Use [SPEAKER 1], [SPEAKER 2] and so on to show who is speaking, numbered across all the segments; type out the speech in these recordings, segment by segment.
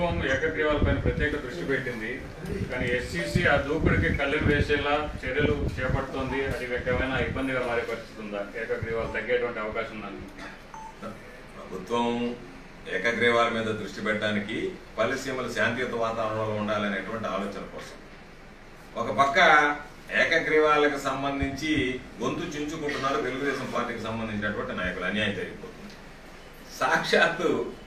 [SPEAKER 1] ప్రభుత్వం ఏకగ్రీవాలపైన ప్రత్యేక దృష్టి పెట్టింది కానీ ఎస్సీసీ ఆ దూకుడికి కళ్ళెం వేసేలా చర్యలు చేపడుతోంది అది ఏమైనా ఇబ్బందిగా మారే పరిస్థితి ఉందా ఏకగ్రీవాలు తగ్గేటువంటి అవకాశం ఉందా
[SPEAKER 2] ప్రభుత్వం ఏకగ్రీవాల మీద దృష్టి పెట్టడానికి పల్లెసీమలు శాంతియుత వాతావరణంలో ఉండాలనేటువంటి ఆలోచన కోసం ఒక పక్క ఏకగ్రీవాలకు సంబంధించి గొంతు చించుకుంటున్నారు తెలుగుదేశం పార్టీకి సంబంధించినటువంటి నాయకులు అన్యాయం జరిగిపోతుంది సాక్షాత్తు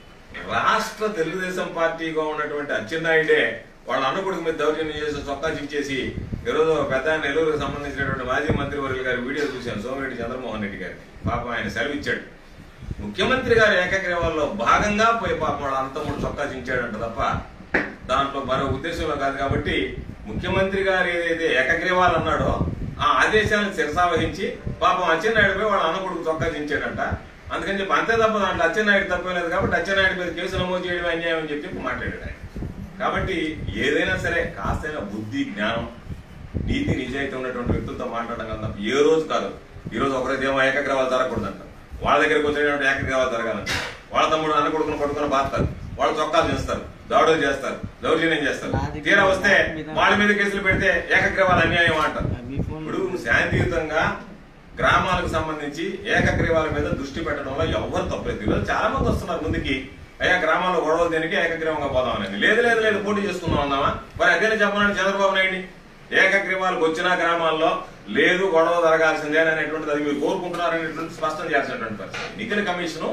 [SPEAKER 2] రాష్ట్ర తెలుగుదేశం పార్టీగా ఉన్నటువంటి అచ్చెన్నాయుడే వాళ్ళ అన్నకొడుకు మీద దౌర్జన్యం చేసి చొక్కా చించేసి ఈరోజు పెద్ద ఆయన నెల్లూరుకు సంబంధించినటువంటి మాజీ మంత్రి వర్యులు గారి వీడియో చూశాను సోమిరెడ్డి చంద్రమోహన్ రెడ్డి గారికి పాపం ఆయన సెలవిచ్చాడు ముఖ్యమంత్రి గారి ఏకగ్రీవాల్లో భాగంగా పోయి పాపం వాళ్ళ అంతముడు చొక్కా చించాడంట తప్ప దాంట్లో మరో ఉద్దేశంలో కాదు కాబట్టి ముఖ్యమంత్రి గారు ఏదైతే ఏకగ్రీవాలు అన్నాడో ఆ ఆదేశాలను శిరసావహించి పాపం అచ్చెన్నాయుడు పోయి వాళ్ళ అన్నకొడుకు చొక్కా చించాడంట అందుకని చెప్పి అంతే తప్ప దాంట్లో అచ్చెన్నాయుడు తప్పలేదు కాబట్టి అచ్చెన్నాయుడు మీద కేసు నమోదు చేయడం అన్యాయం అని చెప్పి మాట్లాడాడు ఆయన కాబట్టి ఏదైనా సరే కాస్తైనా బుద్ధి జ్ఞానం నీతి నిజాయితీ ఉన్నటువంటి వ్యక్తులతో మాట్లాడడం కదా తప్ప ఏ రోజు కాదు ఈ రోజు ఒకరైతే ఏమో ఏకగ్రవాలు జరగకూడదంట వాళ్ళ దగ్గరికి వచ్చేటువంటి ఏకగ్రవాలు జరగాలంట వాళ్ళ తమ్ముడు అన్న కొడుకును పట్టుకుని బాస్తారు వాళ్ళు చొక్కాలు చేస్తారు దాడులు చేస్తారు దౌర్జన్యం చేస్తారు తీరా వస్తే వాళ్ళ మీద కేసులు పెడితే ఏకగ్రవాలు అన్యాయం అంటారు ఇప్పుడు శాంతియుతంగా గ్రామాలకు సంబంధించి ఏకగ్రీవాల మీద దృష్టి పెట్టడంలో ఎవరు తప్పలేదు ఈరోజు చాలా మంది వస్తున్నారు ముందుకి అయ్యా గ్రామాల్లో గొడవలు దేనికి ఏకగ్రీవంగా పోదామని లేదు లేదు లేదు పోటీ చేసుకుందాం అన్నామా మరి అదేనే చెప్పనండి చంద్రబాబు నాయుడు ఏకగ్రీవాలకు వచ్చిన గ్రామాల్లో లేదు గొడవ జరగాల్సిందే అనేటువంటిది అది మీరు కోరుకుంటున్నారనేటువంటి స్పష్టం చేయాల్సినటువంటి పరిస్థితి ఎన్నికల కమిషను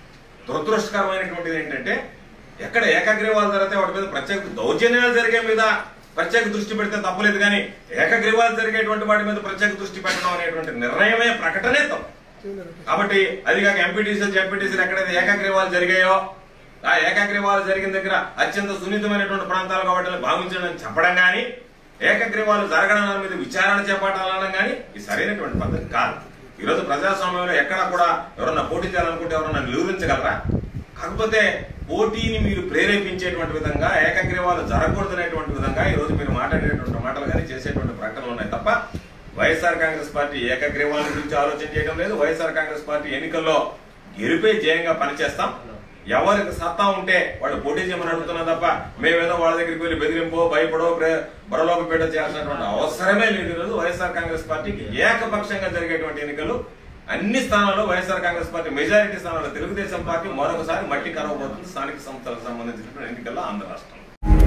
[SPEAKER 2] దురదృష్టకరమైనటువంటిది ఏంటంటే ఎక్కడ ఏకగ్రీవాలు జరిగితే వాటి మీద ప్రత్యేక దౌర్జన్యాలు జరిగే మీద ప్రత్యేక దృష్టి పెడితే తప్పలేదు కానీ ఏకగ్రీవాలు జరిగేటువంటి వాటి మీద ప్రత్యేక దృష్టి పెట్టడం అనేటువంటి నిర్ణయమే ప్రకటనే తప్పు కాబట్టి అది కాక ఎంపీటీసీలు జడ్పీటీసీలు ఎక్కడైతే ఏకగ్రీవాలు జరిగాయో ఆ ఏకగ్రీవాలు జరిగిన దగ్గర అత్యంత సున్నితమైనటువంటి ప్రాంతాలు కాబట్టి భావించడం చెప్పడం కానీ ఏకగ్రీవాలు జరగడం మీద విచారణ చేపట్టాలనడం కానీ ఇది సరైనటువంటి పద్ధతి కాదు ఈరోజు ప్రజాస్వామ్యంలో ఎక్కడ కూడా ఎవరన్నా పోటీ చేయాలనుకుంటే ఎవరన్నా నిరూపించగలరా కాకపోతే పోటీని మీరు ప్రేరేపించేటువంటి విధంగా ఏకగ్రీవాలు జరగకూడదనేటువంటి విధంగా ఈ రోజు మీరు మాట్లాడేటువంటి మాటలు కానీ చేసేటువంటి ప్రకటనలు ఉన్నాయి తప్ప వైఎస్ఆర్ కాంగ్రెస్ పార్టీ ఏకగ్రీవాల గురించి ఆలోచన చేయడం లేదు వైఎస్ఆర్ కాంగ్రెస్ పార్టీ ఎన్నికల్లో గెలిపే జయంగా పనిచేస్తాం ఎవరికి సత్తా ఉంటే వాళ్ళు పోటీ చేయమని అడుగుతున్నా తప్ప మేమేదో వాళ్ళ దగ్గరికి వెళ్ళి బెదిరింపో భయపడో ప్రే- బరలోపేట చేయాల్సినటువంటి అవసరమే లేదు ఈరోజు వైఎస్ఆర్ కాంగ్రెస్ పార్టీకి ఏకపక్షంగా జరిగేటువంటి ఎన్నికలు అన్ని స్థానాల్లో వైఎస్ఆర్ కాంగ్రెస్ పార్టీ మెజారిటీ స్థానాల్లో తెలుగుదేశం పార్టీ మరొకసారి మట్టి కరవబోతుంది స్థానిక సంస్థలకు సంబంధించినటువంటి ఎన్నికల్లో ఆంధ్ర రాష్ట్రంలో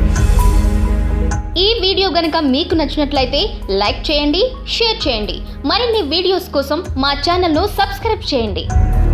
[SPEAKER 3] ఈ వీడియో గనుక మీకు నచ్చినట్లయితే లైక్ చేయండి షేర్ చేయండి మరిన్ని వీడియోస్ కోసం మా ఛానల్ను సబ్స్క్రైబ్ చేయండి